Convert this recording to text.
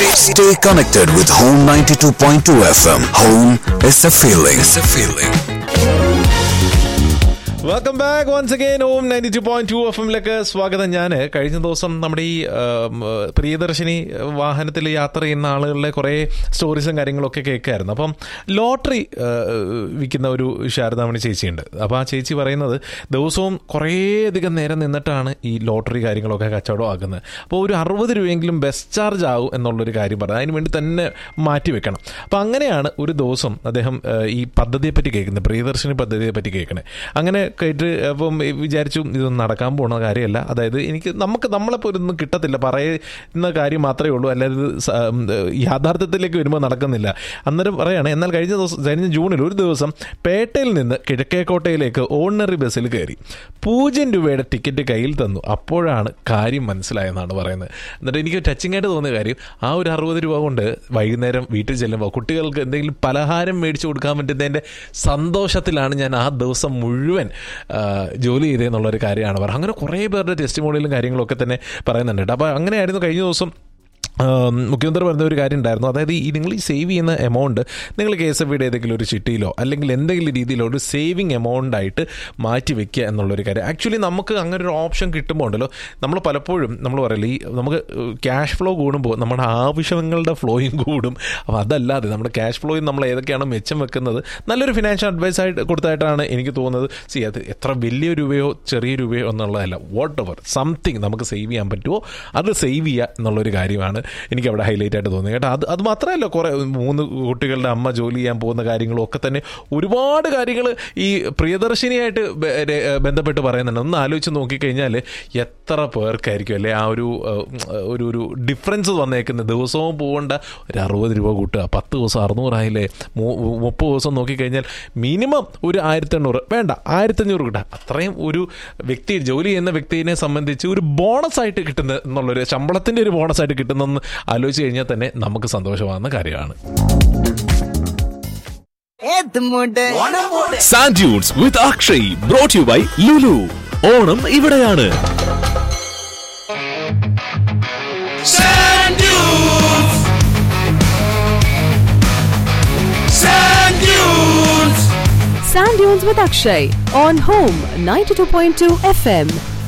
Stay, stay connected with Home 92.2 FM. Home is a feeling. It's a feeling. Welcome back once again ഓം ninety two point two F എമ്മിലേക്ക് സ്വാഗതം ഞാൻ കഴിഞ്ഞ ദിവസം നമ്മുടെ ഈ ഉം, പ്രിയദർശിനി വാഹനത്തിൽ യാത്ര ചെയ്യുന്ന ആളുകളുടെ കുറേ സ്റ്റോറീസും കാര്യങ്ങളൊക്കെ കേൾക്കായിരുന്നു അപ്പം ലോട്ടറി വിൽക്കുന്ന ഒരു ശാരദാമണി ചേച്ചിയുണ്ട് അപ്പോൾ ആ ചേച്ചി പറയുന്നത് ദിവസവും കുറേയധികം നേരം നിന്നിട്ടാണ് ഈ ലോട്ടറി കാര്യങ്ങളൊക്കെ കച്ചവടം ആക്കുന്നത് അപ്പോൾ ഒരു അറുപത് രൂപയെങ്കിലും ബസ് ചാർജ് ആവും എന്നുള്ളൊരു കാര്യം പറഞ്ഞു അതിന് വേണ്ടി തന്നെ മാറ്റി വെക്കണം അപ്പോൾ അങ്ങനെയാണ് ഒരു ദിവസം അദ്ദേഹം ഏഹ്, ഈ പദ്ധതിയെ പറ്റി കേൾക്കുന്നത് പ്രിയദർശിനി പദ്ധതിയെ പറ്റി കേൾക്കണേ അങ്ങനെ കേട്ട് അപ്പം വിചാരിച്ചു ഇതൊന്നും നടക്കാൻ പോണ കാര്യമല്ല അതായത് എനിക്ക് നമുക്ക് നമ്മളെപ്പോൾ ഇതൊന്നും കിട്ടത്തില്ല പറയുന്ന കാര്യം മാത്രമേ ഉള്ളൂ അല്ലാതെ ഇത് സ- ഉം, യാഥാർത്ഥ്യത്തിലേക്ക് വരുമ്പോൾ നടക്കുന്നില്ല അന്നേരം പറയാണ് എന്നാൽ കഴിഞ്ഞ ദിവസം കഴിഞ്ഞ ജൂണിൽ ഒരു ദിവസം പേട്ടയിൽ നിന്ന് കിഴക്കേക്കോട്ടയിലേക്ക് ഓർഡിനറി ബസ്സിൽ കയറി പൂജ്യം രൂപയുടെ ടിക്കറ്റ് കയ്യിൽ തന്നു അപ്പോഴാണ് കാര്യം മനസ്സിലായെന്നാണ് പറയുന്നത് എന്നിട്ട് എനിക്ക് ടച്ചിങ് ആയിട്ട് തോന്നിയ കാര്യം ആ ഒരു അറുപത് രൂപ കൊണ്ട് വൈകുന്നേരം വീട്ടിൽ ചെല്ലുമ്പോൾ കുട്ടികൾക്ക് എന്തെങ്കിലും പലഹാരം മേടിച്ചു കൊടുക്കാൻ പറ്റുന്നതിൻ്റെ സന്തോഷത്തിലാണ് ഞാൻ ആ ദിവസം മുഴുവൻ ആ, ജോലി ചെയ്തതെന്നുള്ളൊരു കാര്യമാണ് പറയുന്നത് അങ്ങനെ കുറേ പേരുടെ ടെസ്റ്റിമോണിയിലും കാര്യങ്ങളൊക്കെ തന്നെ പറയുന്നുണ്ട് കേട്ടോ അപ്പോൾ അങ്ങനെയായിരുന്നു കഴിഞ്ഞ ദിവസം ആം, മുഖ്യമന്ത്രി പറഞ്ഞ ഒരു കാര്യം ഉണ്ടായിരുന്നു അതായത് ഈ നിങ്ങൾ ഈ സേവ് ചെയ്യുന്ന എമൗണ്ട് നിങ്ങൾ കെ എസ് എഫ് ബിയുടെ ഏതെങ്കിലും ഒരു ചിട്ടിയിലോ അല്ലെങ്കിൽ എന്തെങ്കിലും രീതിയിലോ ഒരു സേവിങ് എമൗണ്ട് ആയിട്ട് മാറ്റി വെക്കുക എന്നുള്ളൊരു കാര്യം ആക്ച്വലി നമുക്ക് അങ്ങനെ ഒരു ഓപ്ഷൻ കിട്ടുമ്പോൾ ഉണ്ടല്ലോ നമ്മൾ പലപ്പോഴും നമ്മൾ പറയില്ല ഈ നമുക്ക് ക്യാഷ് ഫ്ലോ കൂടുമ്പോൾ നമ്മുടെ ആവശ്യങ്ങളുടെ ഫ്ലോയും കൂടും അപ്പോൾ അതല്ലാതെ നമ്മുടെ ക്യാഷ് ഫ്ലോയിൽ നമ്മൾ ഏതൊക്കെയാണ് മെച്ചം വെക്കുന്നത് നല്ലൊരു ഫിനാൻഷ്യൽ അഡ്വൈസ് ആയിട്ട് കൊടുത്തായിട്ടാണ് എനിക്ക് തോന്നുന്നത് സി അത് എത്ര വലിയ രൂപയോ ചെറിയ രൂപയോ എന്നുള്ളതല്ല വാട്ട് എവർ സംതിങ് നമുക്ക് സേവ് ചെയ്യാൻ പറ്റുമോ അത് സേവ് ചെയ്യുക എന്നുള്ളൊരു കാര്യമാണ് എനിക്ക് അവിടെ ഹൈലൈറ്റ് ആയിട്ട് തോന്നിയത് കേട്ടോ അത് അത് മാത്രമല്ല കുറേ മൂന്ന് കുട്ടികളുടെ അമ്മ ജോലി ചെയ്യാൻ പോകുന്ന കാര്യങ്ങളും ഒക്കെ തന്നെ ഒരുപാട് കാര്യങ്ങൾ ഈ പ്രിയദർശിനിയായിട്ട് ബ- രെ- ബന്ധപ്പെട്ട് പറയുന്നുണ്ട് ഒന്ന് ആലോചിച്ച് നോക്കിക്കഴിഞ്ഞാൽ എത്ര പേർക്കായിരിക്കും അല്ലേ ആ ഒരു ഏഹ്, ഒരു ഒരു ഡിഫറൻസ് വന്നേക്കുന്നത് ദിവസവും പോകേണ്ട ഒരു അറുപത് രൂപ കൂട്ടുക പത്ത് ദിവസം അറുന്നൂറായില്ലേ മു- മുപ്പത് ദിവസം നോക്കിക്കഴിഞ്ഞാൽ മിനിമം ഒരു ആയിരത്തി എണ്ണൂറ് വേണ്ട ആയിരത്തി അഞ്ഞൂറ് കിട്ടുക അത്രയും ഒരു വ്യക്തി ജോലി ചെയ്യുന്ന വ്യക്തിയെ സംബന്ധിച്ച് ഒരു ബോണസ് ആയിട്ട് കിട്ടുന്ന എന്നുള്ളൊരു ശമ്പളത്തിന്റെ ഒരു ബോണസ് ആയിട്ട് കിട്ടുന്നെന്ന് ആലോചിച്ച് കഴിഞ്ഞാൽ തന്നെ നമുക്ക് സന്തോഷമാകുന്ന കാര്യമാണ് sand dunes with Akshay brought you by Lulu Onam ഇവിടെയാണ് Sand dunes. Sand dunes. Sand Dunes with Akshay on Home 92.2 FM.